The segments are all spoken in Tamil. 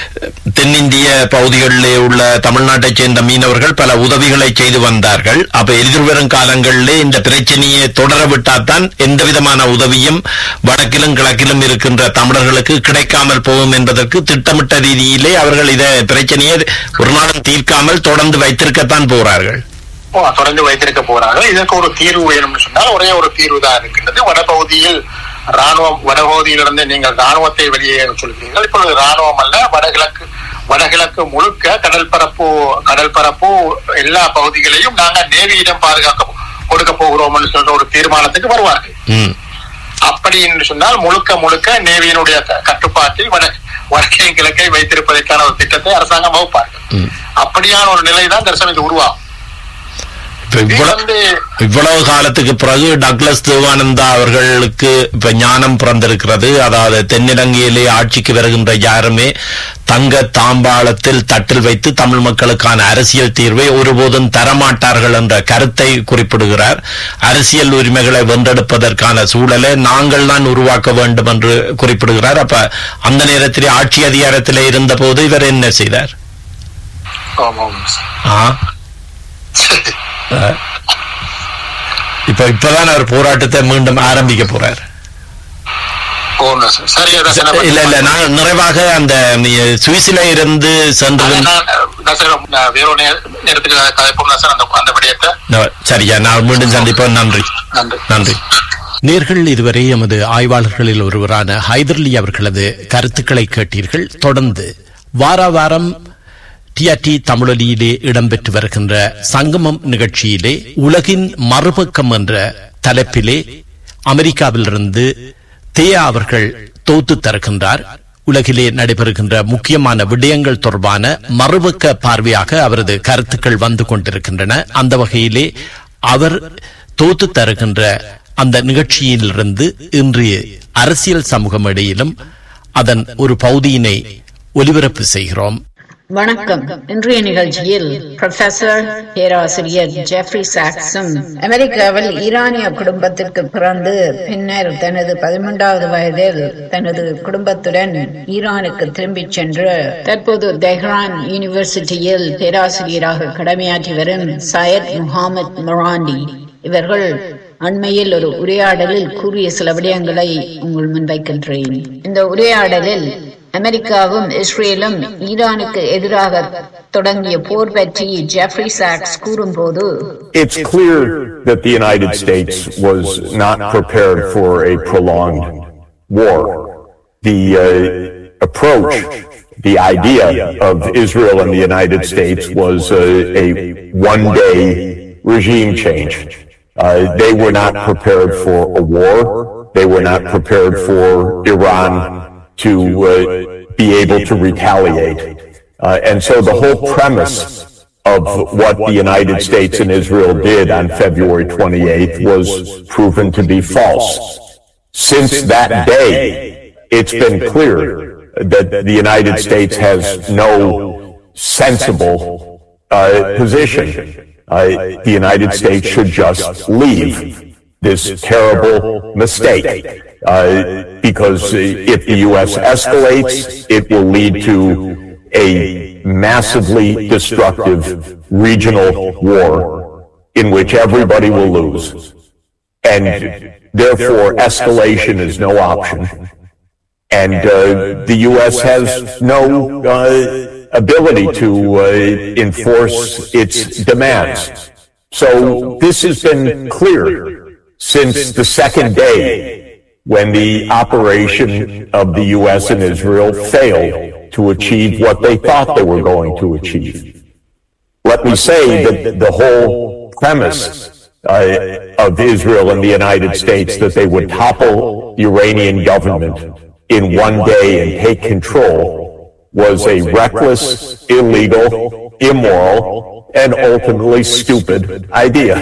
தென்னிந்திய பகுதிகளிலே உள்ள தமிழ்நாட்டைச் சேர்ந்த மீனவர்கள் பல உதவிகளை செய்து வந்தார்கள் அப்ப எதிர்வரும் காலங்களிலே இந்த பிரச்சனையை தொடர விட்டால்தான் எந்த விதமான உதவியும் வடக்கிலும் கிழக்கிலும் இருக்கின்ற தமிழர்களுக்கு கிடைக்காமல் போகும் என்பதற்கு திட்டமிட்ட ரீதியிலே அவர்கள் இதை பிரச்சனையை ஒரு நாளும் தீர்க்காமல் தொடர்ந்து வைத்திருக்கத்தான் போறார்கள் ஓ, தொடர்ந்து வைத்திருக்க போறாங்க இதற்கு ஒரு தீர்வு வேணும்னு சொன்னால் ஒரே ஒரு தீர்வு தான் இருக்கின்றது வடபகுதியில் ராணுவம் வடபகுதியிலிருந்து நீங்கள் ராணுவத்தை வெளியே சொல்கிறீர்கள் இப்பொழுது ராணுவம் அல்ல வடகிழக்கு வடகிழக்கு முழுக்க கடல் பரப்பு கடல் பரப்பு எல்லா பகுதிகளையும் நாங்கள் நேவியிடம் பாதுகாக்க கொடுக்க போகிறோம்னு சொல்ற ஒரு தீர்மானத்துக்கு வருவார்கள் ம் அப்படி என்று சொன்னால் முழுக்க முழுக்க நேவியினுடைய க- கட்டுப்பாட்டில் வட வடக்கை கிழக்கை வைத்திருப்பதற்கான ஒரு திட்டத்தை அரசாங்கம் வகுப்பார்கள் ம். அப்படியான ஒரு நிலைதான் தரிசனம் உருவாகும் இப்ப இது இவ்வளவு வந்து இவ்வளவு காலத்துக்கு பிறகு டக்ளஸ் தேவானந்தா அவர்களுக்கு இப்ப ஞானம் பிறந்திருக்கிறது அதாவது தென்னிலங்கையிலே ஆட்சிக்கு வருகின்ற யாருமே தங்க தாம்பாளத்தில் தட்டில் வைத்து தமிழ் மக்களுக்கான அரசியல் தீர்வை ஒருபோதும் தரமாட்டார்கள் என்ற கருத்தை குறிப்பிடுகிறார் அரசியல் உரிமைகளை வென்றெடுப்பதற்கான சூழலை நாங்கள் தான் உருவாக்க வேண்டும் என்று குறிப்பிடுகிறார் அப்ப அந்த நேரத்திலே ஆட்சி அதிகாரத்திலே இருந்த போது இவர் என்ன செய்தார் ஆமாம் ஆ அஹ். இப்ப இப்பதான் அவர் போராட்டத்தை மீண்டும் ஆரம்பிக்க போறார் ஓ, சரி அதான் சார். இல்ல இல்ல நான் நிறைவாக அந்த நீ சுவிஸில இருந்து சென்று அதை நான், அதான் சார், நான் வேற ஒரு நேர- நேரத்துக்கு கதைப்போம் தான் சார் அந்த அந்த விடயத்தை சரியா நான் மீண்டும் சந்திப்போம் நன்றி நன்றி நன்றி நேர்கள் இதுவரை எமது ஆய்வாளர்களில் ஒருவரான ஹைதர்லி அவர்களது கருத்துக்களை கேட்டீர்கள் தொடர்ந்து வார வாரம் டிஆர்டி தமிழொலியிலே இடம்பெற்று வருகின்ற சங்கமம் நிகழ்ச்சியிலே உலகின் மறுபக்கம் என்ற தலைப்பிலே அமெரிக்காவிலிருந்து தேயா அவர்கள் தோத்து தருகின்றார் உலகிலே நடைபெறுகின்ற முக்கியமான விடயங்கள் தொடர்பான மறுபக்க பார்வையாக அவரது கருத்துக்கள் வந்து கொண்டிருக்கின்றன அந்த வகையிலே அவர் தோத்து தருகின்ற அந்த நிகழ்ச்சியிலிருந்து இன்று அரசியல் சமூகம் இடையிலும் அதன் ஒரு பகுதியினை ஒலிபரப்பு செய்கிறோம் வணக்கம் இன்றைய நிகழ்ச்சியில் புரொஃபசர் பேராசிரியர் ஜெஃப்ரி சாக்ஸும் அமெரிக்காவில் ஈரானிய குடும்பத்திற்கு பிறந்து பின்னர் தனது பதிமூன்றாவது வயதில் தனது குடும்பத்துடன் ஈரானுக்கு திரும்பிச் சென்று தற்போது தெஹ்ரான் யூனிவர்சிட்டியில் பேராசிரியராக கடமையாற்றி வரும் சையத் முகமது மொராண்டி இவர்கள் அண்மையில் ஒரு உரையாடலில் கூறிய சில விடயங்களை உங்கள் முன்வைக்கின்றேன் இந்த உரையாடலில் அமெரிக்காவும் இஸ்ரேலும் ஈரானுக்கு எதிராக தொடங்கிய போர் பற்றி ஜெஃப்ரி சாக்ஸ் கூறும்போது It's clear that the United States was not prepared for a prolonged war. The uh, approach, the idea of Israel and the United States was uh, a one-day regime change. Uh, they were not prepared for a war. They were not prepared for Iran to uh, be able to retaliate. Uh, and so the whole premise of what the United States and Israel did on February 28th was proven to be false. Since that day, it's been clear that the United States has no sensible uh, position. Uh, the United States should just leave this terrible mistake. Uh, because if the U.S. escalates, it will lead to a massively destructive regional war in which everybody will lose. And therefore, escalation is no option. And uh, the U.S. has no uh, ability to uh, enforce its demands. So this has been clear since the second day when the operation of the U.S. and Israel failed to achieve what they thought they were going to achieve. Let me say that the whole premise uh, of Israel and the United States that they would topple the Iranian government in one day and take control was a reckless, illegal, immoral, and ultimately stupid idea.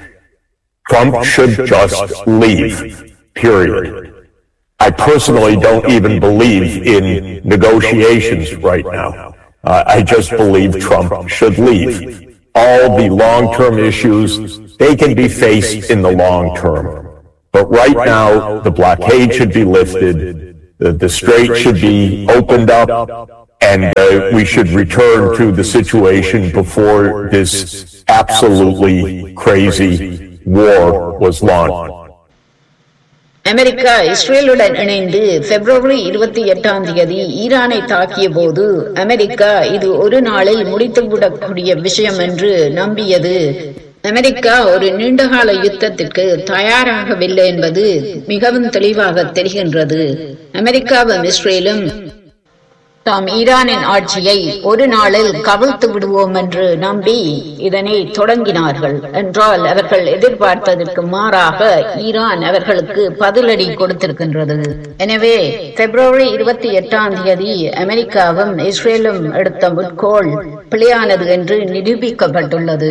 Trump should just leave, period. I personally don't even believe in negotiations right now. Uh, I just believe Trump should leave. All the long-term issues, they can be faced in the long term. But right now, the blockade should be lifted, the, the strait should be opened up, and uh, we should return to the situation before this absolutely crazy war was launched. America இஸ்ரேலுடன் இணைந்து பிப்ரவரி இருபத்தி எட்டாம் தேதி ஈரானை தாக்கிய போது அமெரிக்கா இது ஒரு நாளில் முடித்துவிடக்கூடிய விஷயம் என்று நம்பியது அமெரிக்கா ஒரு நீண்டகால யுத்தத்திற்கு தயாராகவில்லை என்பது மிகவும் தெளிவாக தெரிகின்றது அமெரிக்காவும் இஸ்ரேலும் தாம் ஈரானின் ஆட்சியை ஒரு நாளில் கவிழ்த்து விடுவோம் என்று நம்பி இதனை தொடங்கினார்கள் என்றால் அவர்கள் எதிர்பார்த்ததற்கு மாறாக ஈரான் அவர்களுக்கு பதிலடி கொடுத்திருக்கின்றது எனவே பிப்ரவரி இருபத்தி எட்டாம் தேதி அமெரிக்காவும் இஸ்ரேலும் எடுத்த முட்கோள் பிழையானது என்று நிரூபிக்கப்பட்டுள்ளது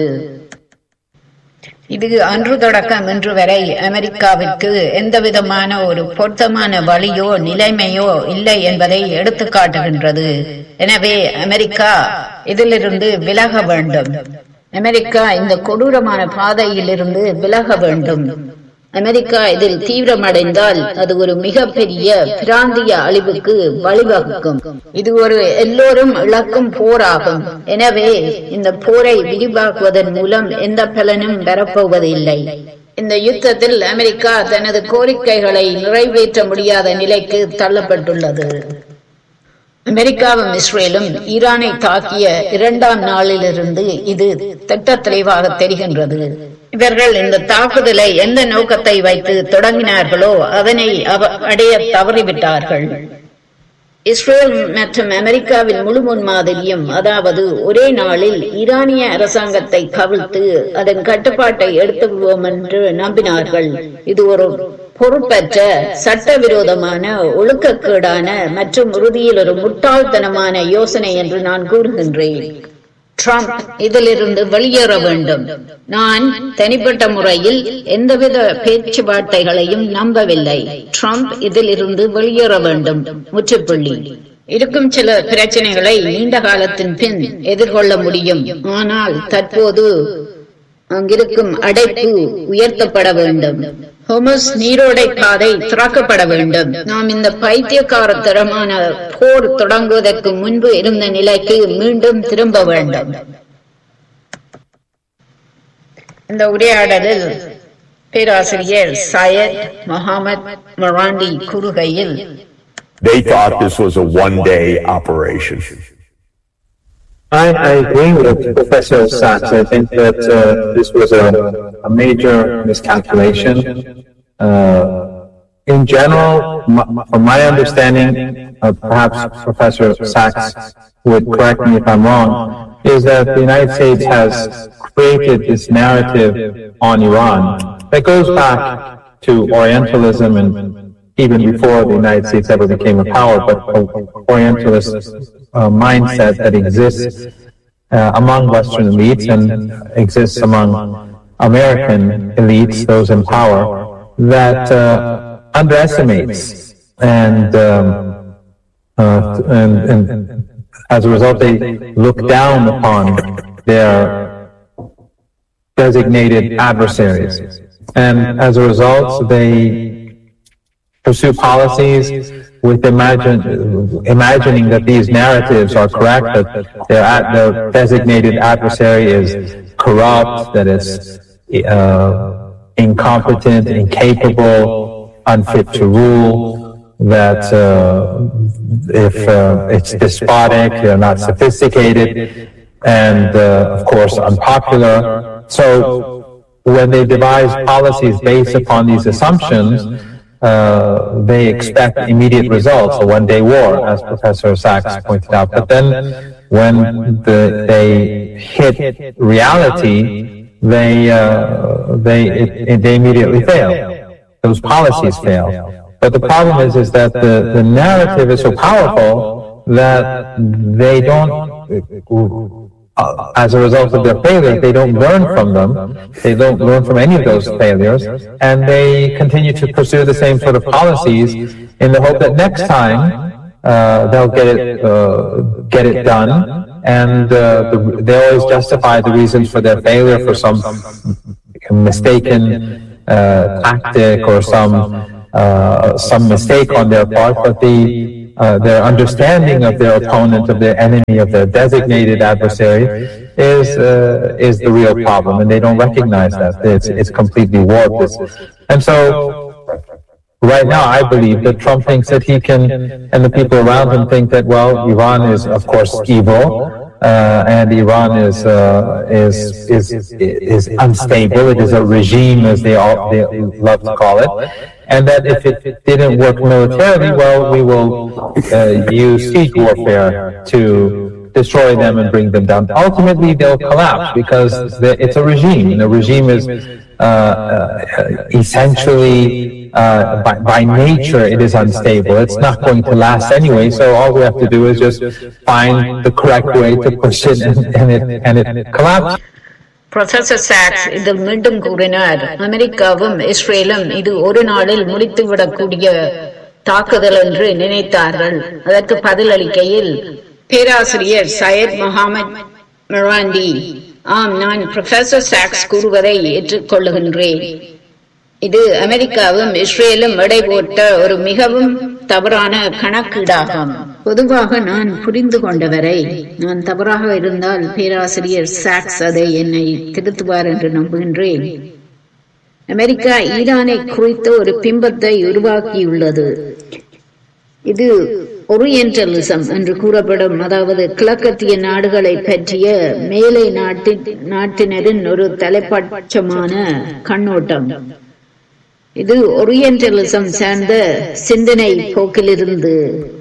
இது அன்று தொடக்கம் இன்று வரை அமெரிக்காவிற்கு எந்த விதமான ஒரு பொருத்தமான வழியோ நிலைமையோ இல்லை என்பதை எடுத்து காட்டுகின்றது எனவே அமெரிக்கா இதிலிருந்து விலக வேண்டும் அமெரிக்கா இந்த கொடூரமான பாதையிலிருந்து விலக வேண்டும் அமெரிக்கா இதில் தீவிரமடைந்தால் அது ஒரு மிகப்பெரிய பிராந்திய அழிவுக்கு வழிவகுக்கும் இது ஒரு எல்லோரும் இழக்கும் போராகும் எனவே இந்த போரை விரிவாக்குவதன் மூலம் எந்த பலனும் வரப்போவதில்லை இந்த யுத்தத்தில் அமெரிக்கா தனது கோரிக்கைகளை நிறைவேற்ற முடியாத நிலைக்கு தள்ளப்பட்டுள்ளது அமெரிக்காவும் இஸ்ரேலும் ஈரானை தாக்கிய இரண்டாம் நாளிலிருந்து இது திட்ட தெளிவாக தெரிகின்றது இவர்கள் இந்த தாக்குதலை எந்த நோக்கத்தை வைத்து தொடங்கினார்களோ அதனை அடைய தவறிவிட்டார்கள் இஸ்ரேல் மற்றும் அமெரிக்காவின் முழு முன்மாதிரியும் அதாவது ஒரே நாளில் ஈரானிய அரசாங்கத்தை கவிழ்த்து அதன் கட்டுப்பாட்டை எடுத்து விடுவோம் என்று நம்பினார்கள் இது ஒரு பொறுப்பற்ற சட்டவிரோதமான ஒழுக்கக்கேடான மற்றும் உறுதியில் ஒரு முட்டாள்தனமான யோசனை என்று நான் கூறுகின்றேன் ட்ரம்ப் இதிலிருந்து வெளியேற வேண்டும் நான் தனிப்பட்ட முறையில் எந்தவித பேச்சுவார்த்தைகளையும் நம்பவில்லை ட்ரம்ப் இதிலிருந்து வெளியேற வேண்டும் முற்றுப்புள்ளி இருக்கும் சில பிரச்சனைகளை நீண்ட காலத்தின் பின் எதிர்கொள்ள முடியும் ஆனால் தற்போது அங்கிருக்கும் அடைப்பு உயர்த்தப்பட வேண்டும் ஹோமஸ் நீரோடை பாதை திறக்கப்பட வேண்டும் நாம் இந்த பைத்தியக்காரத்தரமான போர் தொடங்குவதற்கு முன்பு இருந்த நிலைக்கு மீண்டும் திரும்ப வேண்டும் இந்த உரையாடலில் பேராசிரியர் சையத் முகமது மொராண்டி கூறுகையில் They thought this was a one-day operation. I, I agree with Professor Sachs. I think that uh, this was a, a major miscalculation. Uh, in general, m- from my understanding, uh, perhaps Professor Sachs would correct me if I'm wrong, is that the United States has created this narrative on Iran that goes back to Orientalism and even before the United States ever became a power, but Orientalist uh, mindset that exists uh, among Western elites and exists among American elites, those in power, that uh, underestimates and, um, uh, and, and as a result they look down upon their designated adversaries. And as a result, they pursue policies with imagine, imagining that these narratives are correct, that their, ad- their designated adversary is corrupt, that it's uh, incompetent, incapable, unfit to rule, that uh, if uh, it's despotic, they're not sophisticated, and uh, of course unpopular. So when they devise policies based upon these assumptions, uh, they expect immediate results, a one-day war, as Professor Sachs pointed out. But then, when the, they hit reality, they uh, they it, it, they immediately fail. Those policies fail. But the problem is, is that the, the narrative is so powerful that they don't uh, as a result of their failures, they don't learn from them. They don't learn from any of those failures, and they continue to pursue the same sort of policies in the hope that next time uh, they'll get it uh, get it done. And uh, the, they always justify the reasons for their failure for some mistaken uh, tactic or some uh, some mistake on their part, but the uh, their understanding of their opponent, of their enemy, of their designated adversary is uh, is the real problem, and they don't recognize that it's it's completely warped. It's- and so right now, I believe that Trump thinks that he can, and the people around him think that, well, Iran is, of course, evil, uh, and Iran is, uh, is, is, is unstable. It is a regime, as they all, they love to call it. And that if it didn't work militarily, well, we will, uh, use siege warfare to destroy them and bring them down. Ultimately, they'll collapse because the- it's a regime, and a regime is, uh, uh, essentially, uh, by, by nature, it is unstable. It's not going to last anyway. So all we have to do is just find the correct way to push it and, and it, and it collapses. Professor சாக்ஸ் இதில் மீண்டும் கூறினார் அமெரிக்காவும் இஸ்ரேலும் இது ஒரு நாளில் முடித்துவிடக்கூடிய தாக்குதல் என்று நினைத்தார்கள் அதற்கு பதிலளிக்கையில் பேராசிரியர் சையத் முகமது மிராண்டி ஆம் நான் ப்ரொஃபசர் சாக்ஸ் கூறுவதை ஏற்றுக்கொள்ளுகின்றேன் இது அமெரிக்காவும் இஸ்ரேலும் எடை போட்ட ஒரு மிகவும் தவறான கணக்கீடாகும் பொதுவாக நான் புரிந்து கொண்டவரை நான் தவறாக இருந்தால் பேராசிரியர் சாக்ஸ் அதை என்னை திருத்துவார் என்று நம்புகின்றேன் அமெரிக்கா ஈரானை குறித்த ஒரு பிம்பத்தை உருவாக்கியுள்ளது இது ஒரியன்டலிசம் என்று கூறப்படும் அதாவது கிழக்கத்திய நாடுகளை பற்றிய மேலை நாட்டின் நாட்டினரின் ஒரு தலைப்பட்சமான கண்ணோட்டம் இது ஒரியன்டலிசம் சார்ந்த சிந்தனை போக்கிலிருந்து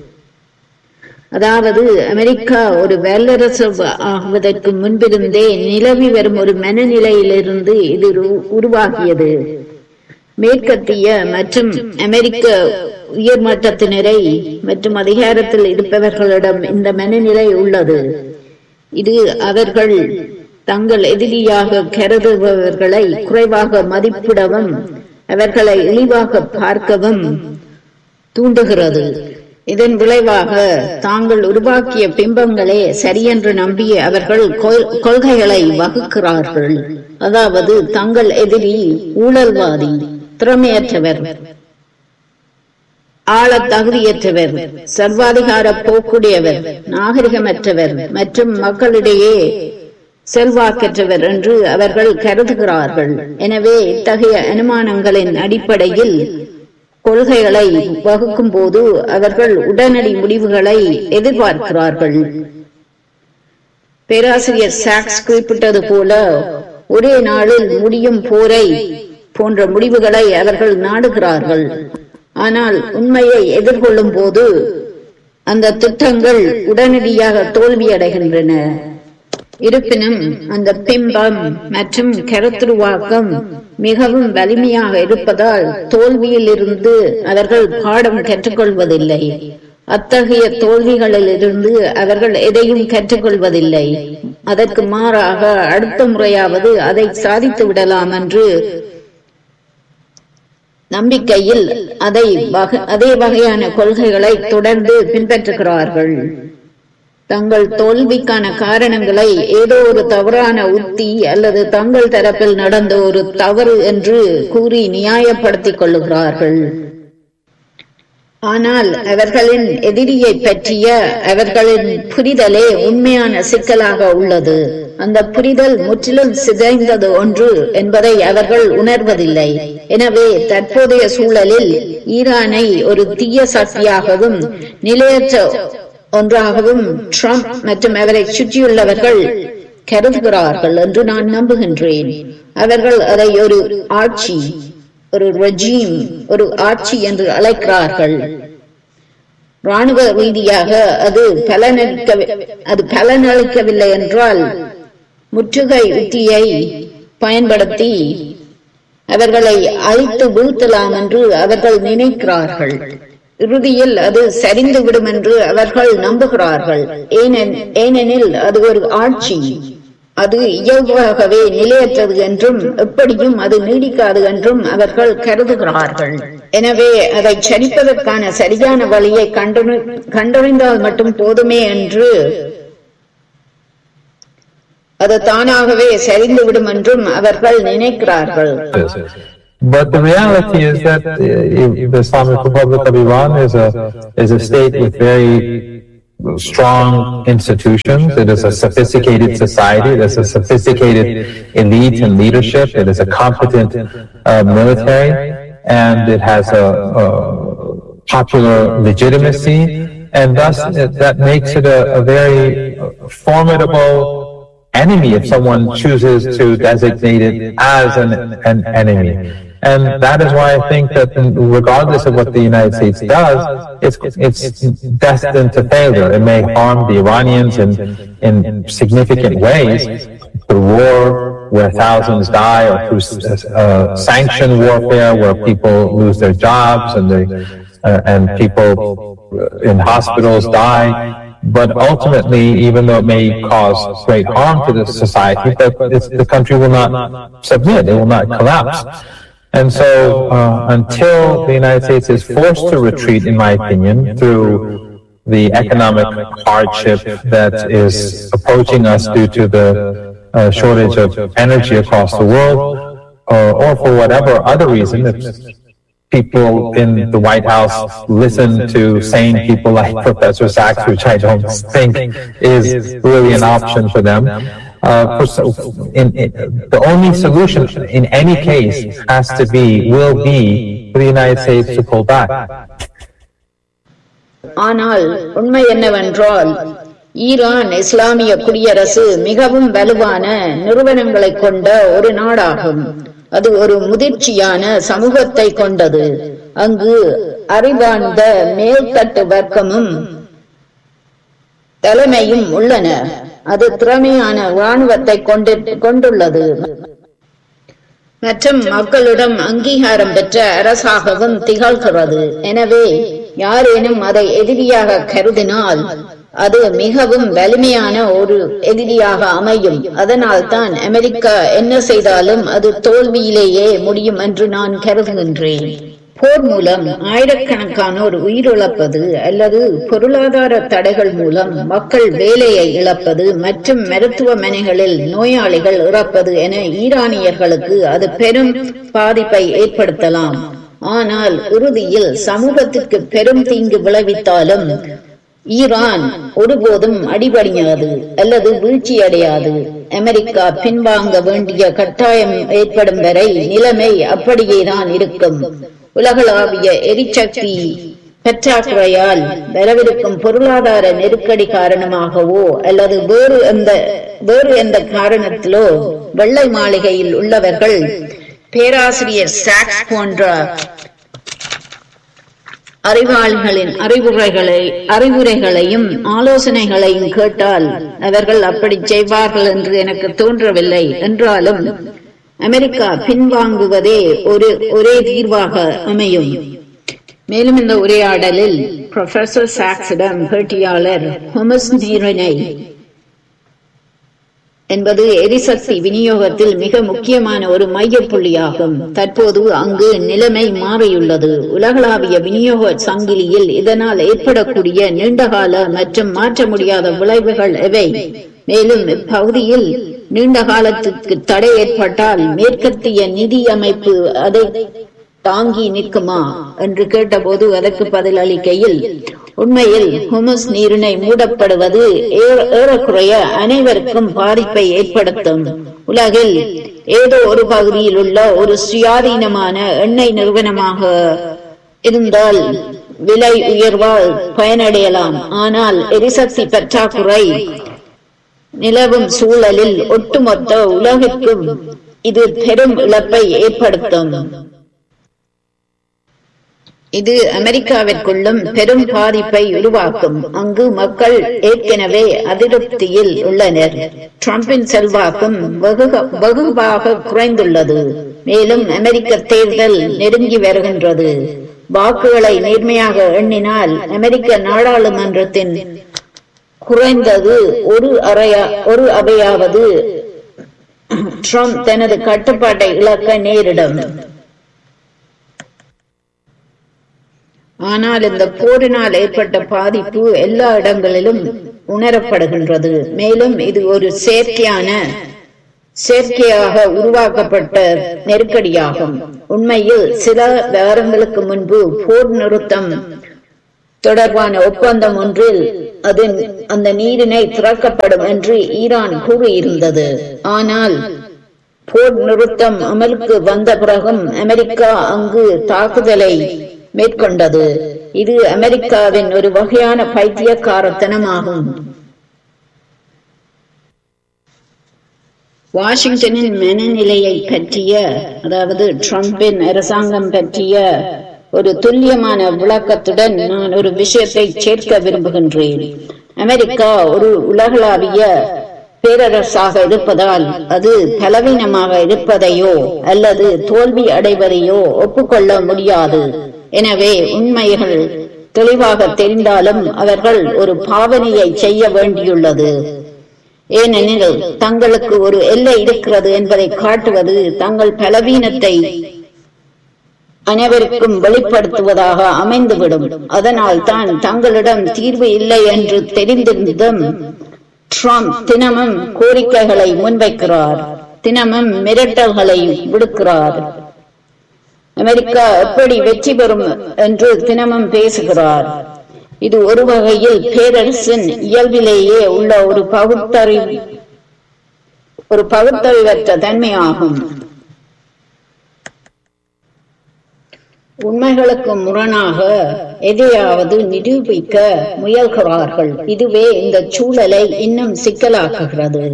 அதாவது அமெரிக்கா ஒரு வல்லரசு ஆகுவதற்கு முன்பிருந்தே நிலவி வரும் ஒரு மனநிலையிலிருந்து இது உரு- உருவாகியது மேற்கத்திய மற்றும் அமெரிக்க உயர்மட்டத்தினரை மற்றும் அதிகாரத்தில் இருப்பவர்களிடம் இந்த மனநிலை உள்ளது இது அவர்கள் தங்கள் எதிரியாக கருதுபவர்களை குறைவாக மதிப்பிடவும் அவர்களை இழிவாக பார்க்கவும் தூண்டுகிறது இதன் விளைவாக தாங்கள் உருவாக்கிய பிம்பங்களே சரியென்று நம்பி அவர்கள் கொள்- கொள்கைகளை வகுக்கிறார்கள் அதாவது தங்கள் எதிரி ஊழல்வாதி திறமையற்றவர் ஆள தகுதியற்றவர் சர்வாதிகார போக்குடையவர் நாகரிகமற்றவர் மற்றும் மக்களிடையே செல்வாக்கற்றவர் என்று அவர்கள் கருதுகிறார்கள் எனவே இத்தகைய அனுமானங்களின் அடிப்படையில் கொள்கைகளை வகுக்கும் போது அவர்கள் உடனடி முடிவுகளை எதிர்பார்க்கிறார்கள் பேராசிரியர் சாக்ஸ் குறிப்பிட்டது போல ஒரே நாளில் முடியும் போரை போன்ற முடிவுகளை அவர்கள் நாடுகிறார்கள் ஆனால் உண்மையை எதிர்கொள்ளும் போது அந்த திட்டங்கள் உடனடியாக தோல்வியடைகின்றன இருப்பினும் அந்த பிம்பம் மற்றும் கருத்துருவாக்கம் மிகவும் வலிமையாக இருப்பதால் தோல்வியில் இருந்து அவர்கள் பாடம் கற்றுக்கொள்வதில்லை அத்தகைய தோல்விகளில் இருந்து அவர்கள் எதையும் கற்றுக்கொள்வதில்லை அதற்கு மாறாக அடுத்த முறையாவது அதை சாதித்து விடலாம் என்று நம்பிக்கையில் அதை வக- அதே வகையான கொள்கைகளை தொடர்ந்து பின்பற்றுகிறார்கள் தங்கள் தோல்விக்கான காரணங்களை ஏதோ ஒரு தவறான உத்தி அல்லது தங்கள் தரப்பில் நடந்த ஒரு தவறு என்று கூறி நியாயப்படுத்திக் கொள்ளுகிறார்கள் ஆனால் அவர்களின் எதிரியை பற்றிய அவர்களின் புரிதலே உண்மையான சிக்கலாக உள்ளது அந்த புரிதல் முற்றிலும் சிதைந்தது ஒன்று என்பதை அவர்கள் உணர்வதில்லை எனவே தற்போதைய சூழலில் ஈரானை ஒரு தீய சக்தியாகவும் நிலையற்ற ஒன்றாகவும் ட்ரம்ப் மற்றும் அவரை சுற்றியுள்ளவர்கள் கருதுகிறார்கள் என்று நான் நம்புகின்றேன் அவர்கள் அதை ஒரு ஆட்சி ஒரு ரெஜீம் ஒரு ஆட்சி என்று அழைக்கிறார்கள் ராணுவ ரீதியாக அது பலனளிக்க அது பலனளிக்கவில்லை என்றால் முற்றுகை உத்தியை பயன்படுத்தி அவர்களை அழித்து வீழ்த்தலாம் என்று அவர்கள் நினைக்கிறார்கள் இறுதியில் அது சரிந்துவிடும் என்று அவர்கள் நம்புகிறார்கள் ஏனென்- ஏனெனில் அது ஒரு ஆட்சி அது இயல்பாகவே நிலையற்றது என்றும் எப்படியும் அது நீடிக்காது என்றும் அவர்கள் கருதுகிறார்கள் எனவே அதை சரிப்பதற்கான சரியான வழியை கண்டறி கண்டறிந்தால் மட்டும் போதுமே என்று அது தானாகவே சரிந்துவிடும் என்றும் அவர்கள் நினைக்கிறார்கள் But the reality is that uh, the Islamic Republic of Iran is a is a state with very strong institutions. It is a sophisticated society. It is a sophisticated elite and leadership. It is a competent uh, military, and it has a, a popular legitimacy, and thus it, that makes it a, a very formidable enemy if someone chooses to designate it as an, an enemy. And that is why I think that regardless of what the United States does, it's, it's destined to failure. It may harm the Iranians in, in significant ways through war where thousands die or through uh, sanction warfare where people lose their jobs and they, uh, and people in hospitals die. But ultimately, even though it may cause great harm to the society, that the country will not submit. It will not collapse. And so, uh, until the United States is forced to retreat, in my opinion, through the economic hardship that is approaching us due to the uh, shortage of energy across the world, uh, or for whatever other reason, if people in the White House listen to sane people like Professor Sachs, which I don't think is really an option for them. Uh, for, in, in, the only solution in any case has to be, will be, for the United States to pull back. ஆனால் உண்மை என்னவென்றால் ஈரான் இஸ்லாமிய குடியரசு மிகவும் வலுவான நிறுவனங்களை கொண்ட ஒரு நாடாகும் அது ஒரு முதிர்ச்சியான சமூகத்தை கொண்டது அங்கு அறிவார்ந்த மேல்தட்டு வர்க்கமும் தலைமையும் உள்ளன அது திறமையான இராணுவத்தை கொண்டு கொண்டுள்ளது மற்றும் மக்களிடம் அங்கீகாரம் பெற்ற அரசாகவும் திகழ்கிறது எனவே யாரேனும் அதை எதிரியாக கருதினால் அது மிகவும் வலிமையான ஒரு எதிரியாக அமையும் அதனால் தான் அமெரிக்கா என்ன செய்தாலும் அது தோல்வியிலேயே முடியும் என்று நான் கருதுகின்றேன் போர் மூலம் ஆயிரக்கணக்கானோர் உயிரிழப்பது அல்லது பொருளாதார தடைகள் மூலம் மக்கள் வேலையை இழப்பது மற்றும் மருத்துவமனைகளில் நோயாளிகள் இறப்பது என ஈரானியர்களுக்கு அது பெரும் பாதிப்பை ஏற்படுத்தலாம் ஆனால் இறுதியில் சமூகத்திற்கு பெரும் தீங்கு விளைவித்தாலும் ஈரான் ஒருபோதும் அடிபடியாது அல்லது வீழ்ச்சியடையாது அமெரிக்கா பின்வாங்க வேண்டிய கட்டாயம் ஏற்படும் வரை நிலைமை அப்படியேதான் இருக்கும் உலகளாவிய எரிசக்தி பற்றாக்குறையால் வரவிருக்கும் பொருளாதார நெருக்கடி காரணமாகவோ அல்லது வேறு எந்த வேறு எந்த காரணத்திலோ வெள்ளை மாளிகையில் உள்ளவர்கள் பேராசிரியர் சாக்ஸ் போன்ற அறிவாளிகளின் அறிவுரைகளை அறிவுரைகளையும் ஆலோசனைகளையும் கேட்டால் அவர்கள் அப்படி செய்வார்கள் என்று எனக்கு தோன்றவில்லை என்றாலும் அமெரிக்கா பின்வாங்குவதே ஒரு ஒரே தீர்வாக அமையும் மேலும் இந்த உரையாடலில் ப்ரொஃபசர் சாக்ஸிடம் பேட்டியாளர் ஹொமஸ் நீரனை என்பது எரிசக்தி விநியோகத்தில் மிக முக்கியமான ஒரு மையப்புள்ளியாகும் தற்போது அங்கு நிலைமை மாறியுள்ளது உலகளாவிய விநியோக சங்கிலியில் இதனால் ஏற்படக்கூடிய நீண்டகால மற்றும் மாற்ற முடியாத விளைவுகள் எவை மேலும் இப்பகுதியில் நீண்ட காலத்துக்கு தடை ஏற்பட்டால் மேற்கத்திய நிதி அமைப்பு அதை தாங்கி நிற்குமா என்று கேட்டபோது அதற்கு பதில் அளிக்கையில் உண்மையில் ஹுமஸ் நீரிணை மூடப்படுவது ஏறக்குறைய அனைவருக்கும் பாதிப்பை ஏற்படுத்தும் உலகில் ஏதோ ஒரு பகுதியில் உள்ள ஒரு சுயாதீனமான எண்ணெய் நிறுவனமாக இருந்தால் விலை உயர்வால் பயனடையலாம் ஆனால் எரிசக்தி பற்றாக்குறை நிலவும் சூழலில் ஒட்டுமொத்த உலகிற்கும் இது பெரும் இழப்பை ஏற்படுத்தும் இது அமெரிக்காவிற்குள்ளும் பெரும் பாதிப்பை உருவாக்கும் அங்கு மக்கள் ஏற்கனவே அதிருப்தியில் உள்ளனர் டிரம்பின் செல்வாக்கும் வெகுவாக குறைந்துள்ளது மேலும் அமெரிக்க தேர்தல் நெருங்கி வருகின்றது வாக்குகளை நேர்மையாக எண்ணினால் அமெரிக்க நாடாளுமன்றத்தின் குறைந்தது ஒரு அறையா ஒரு அவையாவது ட்ரம்ப் தனது கட்டுப்பாட்டை இழக்க நேரிடும் ஆனால் இந்த போரினால் ஏற்பட்ட பாதிப்பு எல்லா இடங்களிலும் உணரப்படுகின்றது மேலும் இது ஒரு செயற்கையான செயற்கையாக உருவாக்கப்பட்ட நெருக்கடியாகும் உண்மையில் சில வாரங்களுக்கு முன்பு போர் நிறுத்தம் தொடர்பான ஒப்பந்தம் ஒன்றில் அது அந்த நீரினை திறக்கப்படும் என்று ஈரான் கூறியிருந்தது ஆனால் போர் நிறுத்தம் அமலுக்கு வந்த பிறகும் அமெரிக்கா அங்கு தாக்குதலை மேற்கொண்டது இது அமெரிக்காவின் ஒரு வகையான பைத்தியக்காரத்தனமாகும் வாஷிங்டனின் மனநிலையை பற்றிய அதாவது ட்ரம்பின் அரசாங்கம் பற்றிய ஒரு துல்லியமான விளக்கத்துடன் நான் ஒரு விஷயத்தை சேர்க்க விரும்புகின்றேன் அமெரிக்கா ஒரு உலகளாவிய பேரரசாக இருப்பதால் அது பலவீனமாக இருப்பதையோ அல்லது தோல்வி அடைவதையோ ஒப்புக்கொள்ள முடியாது எனவே உண்மைகள் தெளிவாக தெரிந்தாலும் அவர்கள் ஒரு பாவனையை செய்ய வேண்டியுள்ளது ஏனெனில் தங்களுக்கு ஒரு எல்லை இருக்கிறது என்பதை காட்டுவது தங்கள் பலவீனத்தை அனைவருக்கும் வெளிப்படுத்துவதாக அமைந்துவிடும் அதனால் தான் தங்களிடம் தீர்வு இல்லை என்று தெரிந்திருந்தும் ட்ரம்ப் தினமும் கோரிக்கைகளை முன்வைக்கிறார் தினமும் மிரட்டல்களை விடுக்கிறார் அமெரிக்கா எப்படி வெற்றி பெறும் என்று தினமும் பேசுகிறார் இது ஒரு வகையில் பேரரசின் இயல்பிலேயே உள்ள ஒரு பகுத்தறிவு ஒரு பகுத்தறிவற்ற தன்மையாகும் உண்மைகளுக்கு முரணாக எதையாவது நிரூபிக்க முயல்கிறார்கள் இதுவே இந்த சூழலை இன்னும் சிக்கலாக்குகிறது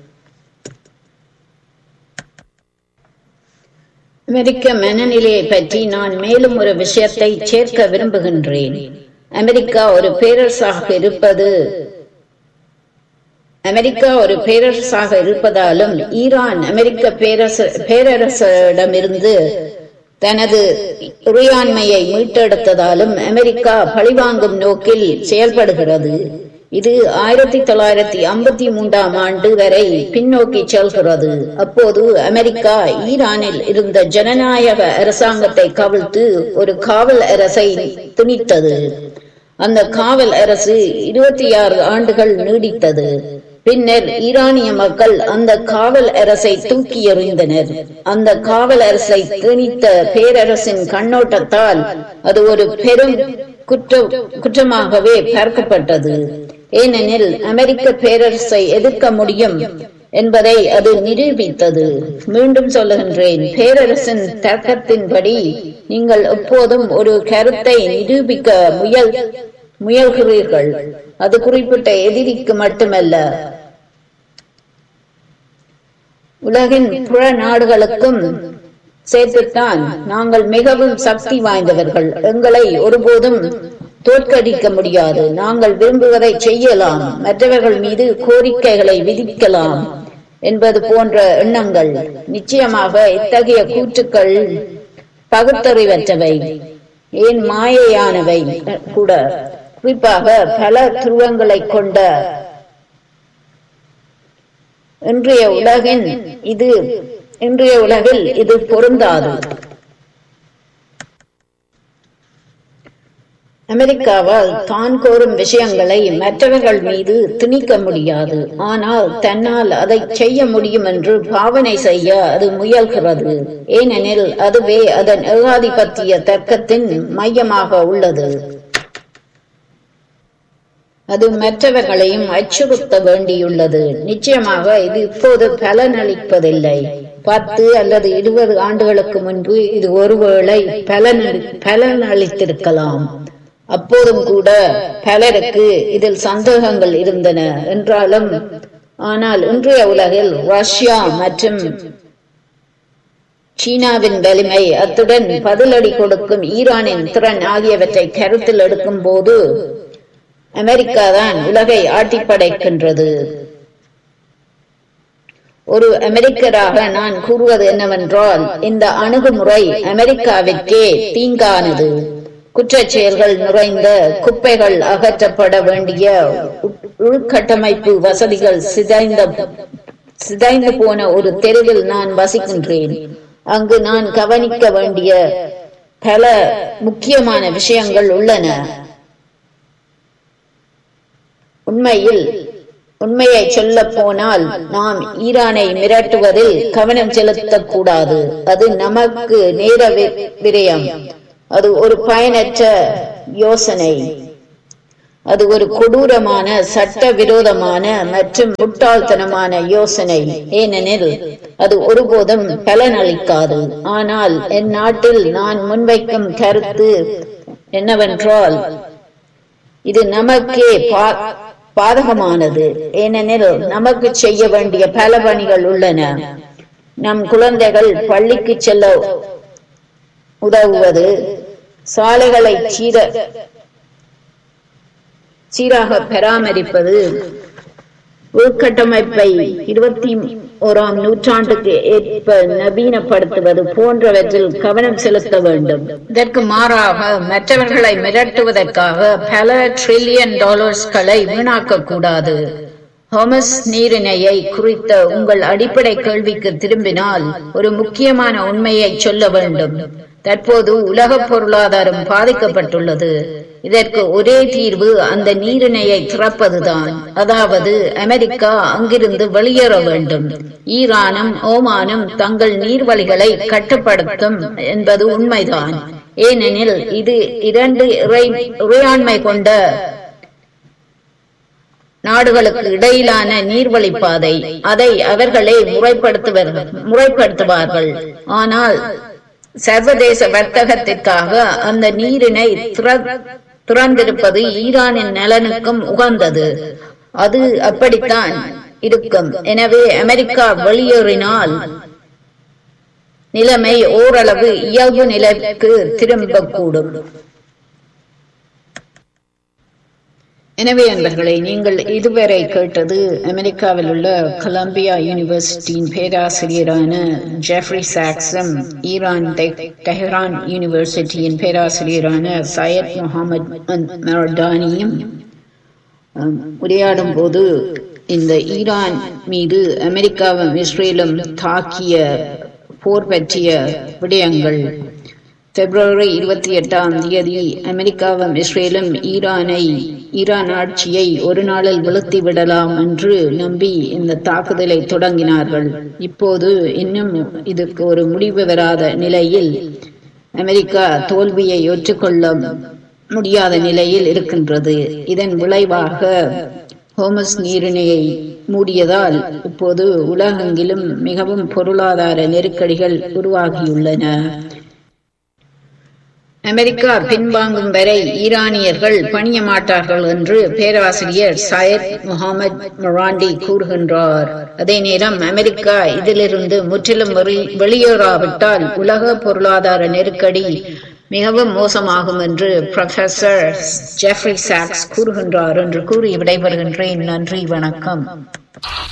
அமெரிக்க மனநிலையை பற்றி நான் மேலும் ஒரு விஷயத்தை சேர்க்க விரும்புகின்றேன் அமெரிக்கா ஒரு பேரரசாக இருப்பது அமெரிக்கா ஒரு பேரரசாக இருப்பதாலும் ஈரான் அமெரிக்க பேரரச பேரரசிடமிருந்து தனது இறையாண்மையை மீட்டெடுத்ததாலும் அமெரிக்கா பழிவாங்கும் நோக்கில் செயல்படுகிறது இது ஆயிரத்தி தொள்ளாயிரத்தி ஐம்பத்தி மூன்றாம் ஆண்டு வரை பின்னோக்கி செல்கிறது அப்போது அமெரிக்கா ஈரானில் இருந்த ஜனநாயக அரசாங்கத்தை கவிழ்த்து ஒரு காவல் அரசை திணித்தது அந்த காவல் அரசு இருபத்தி ஆறு ஆண்டுகள் நீடித்தது பின்னர் ஈரானிய மக்கள் அந்த காவல் அரசை தூக்கி எறிந்தனர் அந்த காவல் அரசை திணித்த பேரரசின் கண்ணோட்டத்தால் அது ஒரு பெரும் குற்ற குற்றமாகவே பார்க்கப்பட்டது ஏனெனில் அமெரிக்க பேரரசை எதிர்க்க முடியும் என்பதை அது நிரூபித்தது மீண்டும் சொல்லுகின்றேன் பேரரசின் தர்க்கத்தின்படி நீங்கள் எப்போதும் ஒரு கருத்தை நிரூபிக்க முயல் முயல்கிறீர்கள் அது குறிப்பிட்ட எதிரிக்கு மட்டுமல்ல உலகின் புற நாடுகளுக்கும் சேர்த்துத்தான் நாங்கள் மிகவும் சக்தி வாய்ந்தவர்கள் எங்களை ஒருபோதும் தோற்கடிக்க முடியாது நாங்கள் விரும்புவதை செய்யலாம் மற்றவர்கள் மீது கோரிக்கைகளை விதிக்கலாம் என்பது போன்ற எண்ணங்கள் நிச்சயமாக இத்தகைய கூற்றுக்கள் பகுத்தறிவற்றவை ஏன் மாயையானவை கூட குறிப்பாக பல துருவங்களை கொண்ட இன்றைய உலகின் இது இன்றைய உலகில் இது பொருந்தாது அமெரிக்காவால் தான் கோரும் விஷயங்களை மற்றவர்கள் மீது திணிக்க முடியாது ஆனால் தன்னால் அதை செய்ய முடியும் என்று பாவனை செய்ய அது முயல்கிறது ஏனெனில் அதுவே அதன் ஏகாதிபத்திய தர்க்கத்தின் மையமாக உள்ளது அது மற்றவர்களையும் அச்சுறுத்த வேண்டியுள்ளது நிச்சயமாக இது இப்போது பலனளிப்பதில்லை பத்து அல்லது இருபது ஆண்டுகளுக்கு முன்பு இது ஒருவேளை பலனளி பலனளித்திருக்கலாம் அப்போதும் கூட பலருக்கு இதில் சந்தேகங்கள் இருந்தன என்றாலும் ஆனால் இன்றைய உலகில் ரஷ்யா மற்றும் சீனாவின் வலிமை அத்துடன் பதிலடி கொடுக்கும் ஈரானின் திறன் ஆகியவற்றை கருத்தில் எடுக்கும் போது அமெரிக்கா தான் உலகை ஆட்டிப்படைக்கின்றது ஒரு அமெரிக்கராக நான் கூறுவது என்னவென்றால் இந்த அணுகுமுறை அமெரிக்காவிற்கே தீங்கானது குற்றச் செயல்கள் நிறைந்த குப்பைகள் அகற்றப்பட வேண்டிய உள்கட்டமைப்பு வசதிகள் சிதைந்த சிதைந்து போன ஒரு தெருவில் நான் வசிக்கின்றேன் அங்கு நான் கவனிக்க வேண்டிய பல முக்கியமான விஷயங்கள் உள்ளன உண்மையில் உண்மையை சொல்ல போனால் நாம் ஈரானை மிரட்டுவதில் கவனம் செலுத்தக்கூடாது அது நமக்கு நேர வி- விரயம் அது ஒரு பயனற்ற யோசனை அது ஒரு கொடூரமான சட்ட விரோதமான மற்றும் முட்டாள்தனமான யோசனை ஏனெனில் அது ஒருபோதும் பலனளிக்காது ஆனால் என் நாட்டில் நான் முன்வைக்கும் கருத்து என்னவென்றால் இது நமக்கே பா- பாதகமானது ஏனெனில் நமக்கு செய்ய வேண்டிய பல பணிகள் உள்ளன நம் குழந்தைகள் பள்ளிக்கு செல்ல உதவுவது சாலைகளை சீர சீராக பராமரிப்பது உள்கட்டமைப்பை இருபத்தி ஓராம் நூற்றாண்டுக்கு ஏற்ப நவீனப்படுத்துவது போன்றவற்றில் கவனம் செலுத்த வேண்டும் இதற்கு மாறாக மற்றவர்களை மிரட்டுவதற்காக பல ட்ரில்லியன் டாலர்ஸ்களை வீணாக்க கூடாது ஹோமஸ் நீரிணையை குறித்த உங்கள் அடிப்படை கேள்விக்கு திரும்பினால் ஒரு முக்கியமான உண்மையை சொல்ல வேண்டும் தற்போது உலக பொருளாதாரம் பாதிக்கப்பட்டுள்ளது இதற்கு ஒரே தீர்வு அந்த நீரிணையை திறப்பதுதான் அதாவது அமெரிக்கா அங்கிருந்து வெளியேற வேண்டும் ஈரானும் ஓமானும் தங்கள் நீர்வழிகளை கட்டுப்படுத்தும் என்பது உண்மைதான் ஏனெனில் இது இரண்டு இறை இறையாண்மை கொண்ட நாடுகளுக்கு இடையிலான நீர்வழி பாதை அதை அவர்களே முறைப்படுத்துவார்கள் முறைப்படுத்துவார்கள் ஆனால் சர்வதேச வர்த்தகத்திற்காக அந்த நீரினை திற- திறந்திருப்பது ஈரானின் நலனுக்கும் உகந்தது அது அப்படித்தான் இருக்கும் எனவே அமெரிக்கா வெளியேறினால் நிலைமை ஓரளவு இயல்பு நிலைக்கு திரும்பக்கூடும் எனவே அன்பர்களே நீங்கள் இதுவரை கேட்டது அமெரிக்காவில் உள்ள கொலம்பியா யூனிவர்சிட்டியின் பேராசிரியரான ஜெஃப்ரி சாக்ஸும் ஈரான் தெ- தெஹ்ரான் யூனிவர்சிட்டியின் பேராசிரியரான சையத் முகமது மர்டானியும் அம், உரையாடும் போது இந்த ஈரான் மீது அமெரிக்காவும் இஸ்ரேலும் தாக்கிய போர் பற்றிய விடயங்கள் பிப்ரவரி இருபத்தி எட்டாம் தேதி அமெரிக்காவும் இஸ்ரேலும் ஈரானை ஈரான் ஆட்சியை ஒரு நாளில் வீழ்த்தி விடலாம் என்று நம்பி இந்த தாக்குதலை தொடங்கினார்கள் இப்போது இன்னும் இதுக்கு ஒரு முடிவு வராத நிலையில் அமெரிக்கா தோல்வியை ஏற்றுக்கொள்ள முடியாத நிலையில் இருக்கின்றது இதன் விளைவாக ஹோமஸ் நீரிணையை மூடியதால் இப்போது உலகெங்கிலும் மிகவும் பொருளாதார நெருக்கடிகள் உருவாகியுள்ளன அமெரிக்கா பின்வாங்கும் வரை ஈரானியர்கள் பணிய மாட்டார்கள் என்று பேராசிரியர் சையத் முகமது மொராண்டி கூறுகின்றார் அதே நேரம் அமெரிக்கா இதிலிருந்து முற்றிலும் வெளி- வெளியேறாவிட்டால் உலக பொருளாதார நெருக்கடி மிகவும் மோசமாகும் என்று ப்ரொஃபசர் ஜெஃப்ரி சாக்ஸ் கூறுகின்றார் என்று கூறி விடைபெறுகின்றேன் நன்றி வணக்கம்